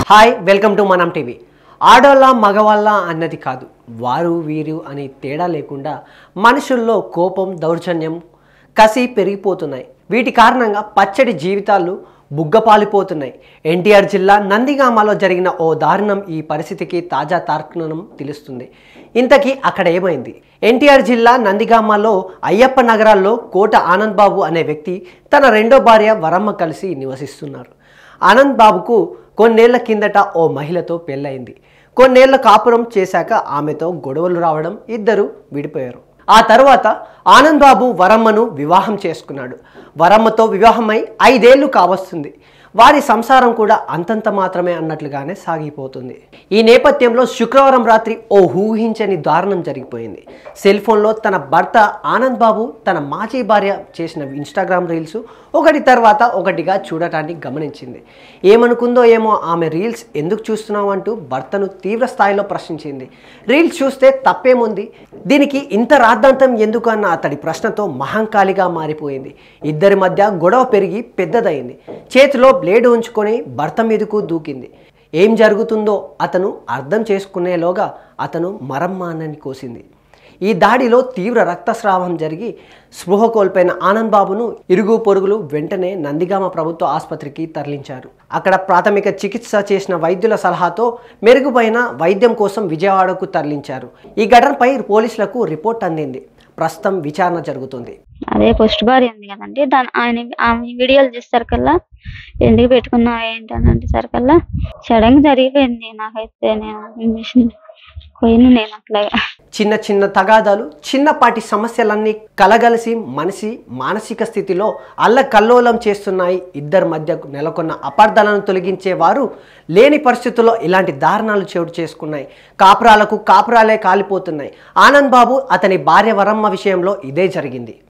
hi welcome to మనం TV ఆడోళ్ళ మగవాళ్ళ అన్నది కాదు వారు వీరు అని తేడా లేకుండా మనుషుల్లో కోపం దౌర్జన్యం కసి పెరిగిపోతున్నాయి వీటి కారణంగా పచ్చడి జీవితాలు బుగ్గపాలిపోతున్నాయి ఎన్టీఆర్ జిల్లా నందిగామలో జరిగిన ఓ దారుణం ఈ పరిస్థితికి తాజా తార్కణం తెలుస్తుంది ఇంతకీ అక్కడ ఏమైంది ఎన్టీఆర్ జిల్లా నందిగామలో అయ్యప్ప నగరాల్లో కోట ఆనంద్ బాబు అనే వ్యక్తి తన రెండో భార్య వరమ్మ కలిసి నివసిస్తున్నారు ఆనంద్ బాబుకు కొన్నేళ్ల కిందట ఓ మహిళతో పెళ్ళయింది కొన్నేళ్ల కాపురం చేశాక ఆమెతో గొడవలు రావడం ఇద్దరు విడిపోయారు ఆ తర్వాత ఆనంద్ బాబు వరమ్మను వివాహం చేసుకున్నాడు వరమ్మతో వివాహమై ఐదేళ్లు కావస్తుంది వారి సంసారం కూడా అంతంత మాత్రమే అన్నట్లుగానే సాగిపోతుంది ఈ నేపథ్యంలో శుక్రవారం రాత్రి ఓ ఊహించని దారుణం జరిగిపోయింది సెల్ ఫోన్లో తన భర్త ఆనంద్ బాబు తన మాజీ భార్య చేసిన ఇన్స్టాగ్రామ్ రీల్స్ ఒకటి తర్వాత ఒకటిగా చూడటాన్ని గమనించింది ఏమనుకుందో ఏమో ఆమె రీల్స్ ఎందుకు చూస్తున్నావు అంటూ భర్తను తీవ్ర స్థాయిలో ప్రశ్నించింది రీల్స్ చూస్తే తప్పేముంది దీనికి ఇంత రాద్ధాంతం ఎందుకు అన్న అతడి ప్రశ్నతో మహంకాళిగా మారిపోయింది ఇద్దరి మధ్య గొడవ పెరిగి పెద్దదైంది చేతిలో బ్లేడ్ ఉంచుకొని భర్త మీదకు దూకింది ఏం జరుగుతుందో అతను అర్థం చేసుకునేలోగా అతను మరమ్మానని కోసింది ఈ దాడిలో తీవ్ర రక్తస్రావం జరిగి స్పృహ కోల్పోయిన ఆనంద్ బాబును ఇరుగు పొరుగులు వెంటనే నందిగామ ప్రభుత్వ ఆసుపత్రికి తరలించారు అక్కడ ప్రాథమిక చికిత్స చేసిన వైద్యుల సలహాతో మెరుగుపైన వైద్యం కోసం విజయవాడకు తరలించారు ఈ ఘటనపై పోలీసులకు రిపోర్ట్ అందింది ప్రస్తుతం విచారణ జరుగుతుంది అదే ఫస్ట్ భార్య ఉంది కదండి దాని ఆయన ఆమె వీడియోలు చూసేసరికల్లా ఎందుకు పెట్టుకున్నావు ఏంటి అని అంటేసరికల్లా సడన్ జరిగిపోయింది నాకైతే నేను మిషన్ పోయిన నేను అట్లాగా చిన్న చిన్న తగాదాలు చిన్నపాటి సమస్యలన్నీ కలగలిసి మనిషి మానసిక స్థితిలో అల్లకల్లోలం చేస్తున్నాయి ఇద్దరి మధ్య నెలకొన్న అపార్థాలను తొలగించే వారు లేని పరిస్థితుల్లో ఇలాంటి దారుణాలు చోటు చేసుకున్నాయి కాపురాలకు కాపురాలే కాలిపోతున్నాయి ఆనంద్ బాబు అతని భార్య వరమ్మ విషయంలో ఇదే జరిగింది